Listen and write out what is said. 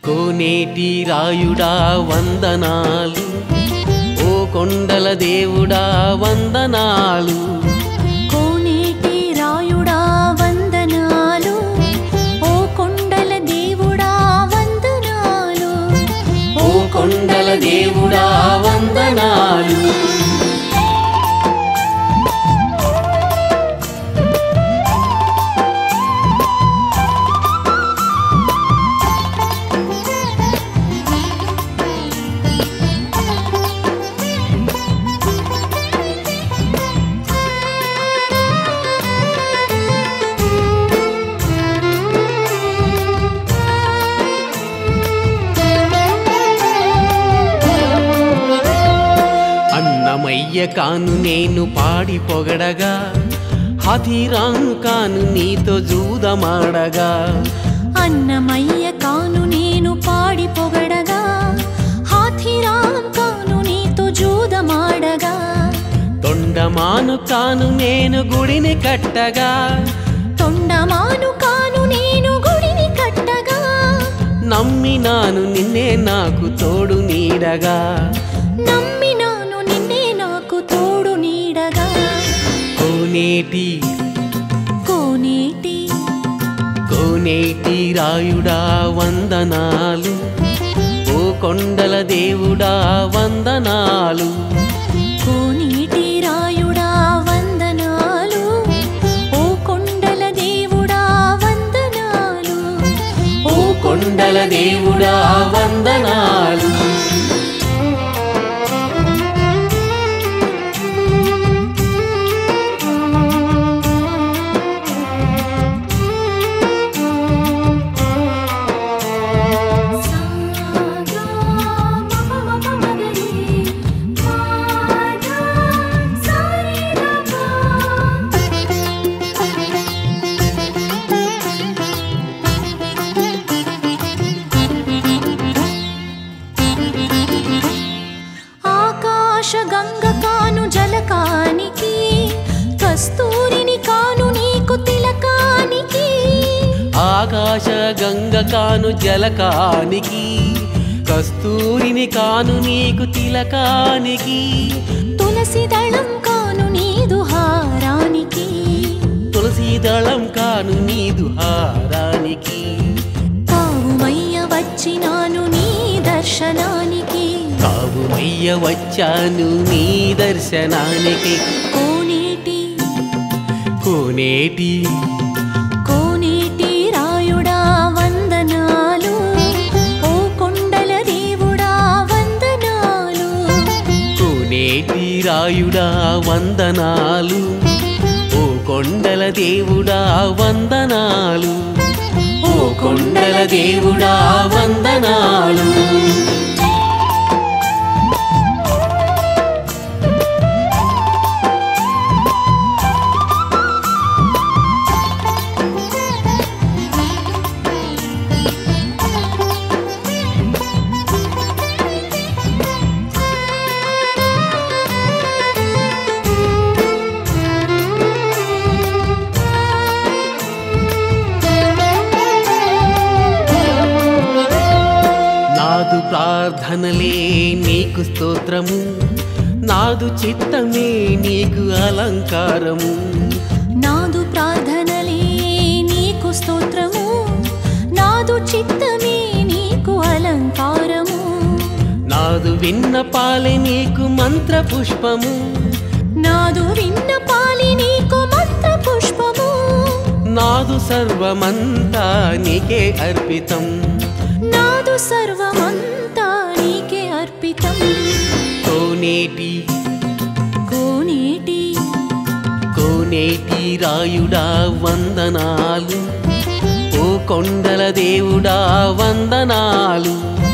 కోనేటి రాయుడా వందనాలు ఓ కొండల దేవుడా వందనాలు కోనేటి రాయుడా వందనాలు ఓ కొండల దేవుడా వందనాలు ఓ కొండల దేవుడా వందనాలు అన్నమయ్య కాను నేను పాడి పొగడగా హతిరాను కాను నీతో జూదమాడగా అన్నమయ్య కాను నేను పాడి పొగడగా హాథిరామ్ కాను నీతో జూదమాడగా తొండమాను కాను నేను గుడిని కట్టగా తొండమాను కాను నేను గుడిని కట్టగా నమ్మినాను నిన్నే నాకు తోడు నీడగా నమ్మినాను నిన్నే నాకు తోడు నీడగా కోనేటి కోనేటి కోనేటి రాయుడా వందనాలు ఓ కొండల దేవుడా వందనాలు కోనేటి రాయుడా వందనాలు ఓ కొండల దేవుడా వందనాలు ఓ కొండల దేవుడా వందనాలు ఆకాశ గంగ కాను జలకానికి కస్తూరిని కాను నీకు తిలకానికి ఆకాశ గంగ కాను జలకానికి కస్తూరిని కాను నీకు తిలకానికి తులసి దళం కాను నీదు హారానికి తులసి దళం కాను నీదు హారానికి కావుమయ్య వచ్చినాను నీ దర్శనానికి కావుమయ్య వచ్చాను నీ దర్శనానికి కోనేటి కోనేటి కోనేటి రాయుడా వందనాలు ఓ కొండల దేవుడా వందనాలు కోనేటి రాయుడా వందనాలు ఓ కొండల దేవుడా వందనాలు ఓ కొండల దేవుడా వందనాలు నాదు ప్రార్థనలే నీకు స్తోత్రము నాదు చిత్తమే నీకు అలంకారము నాదు ప్రార్థనలే నీకు స్తోత్రము నాదు చిత్తమే నీకు అలంకారము నాదు విన్నపాలే నీకు మంత్ర పుష్పము నాదు విన్నపాలి నీకు మంత్ర పుష్పము నాదు సర్వమంతా నీకే అర్పితం నాదు సర్వమంతా నీకే అర్పితం కోనేటి కోనేటి కోనేటి రాయుడా వందనాలు ఓ కొండల దేవుడా వందనాలు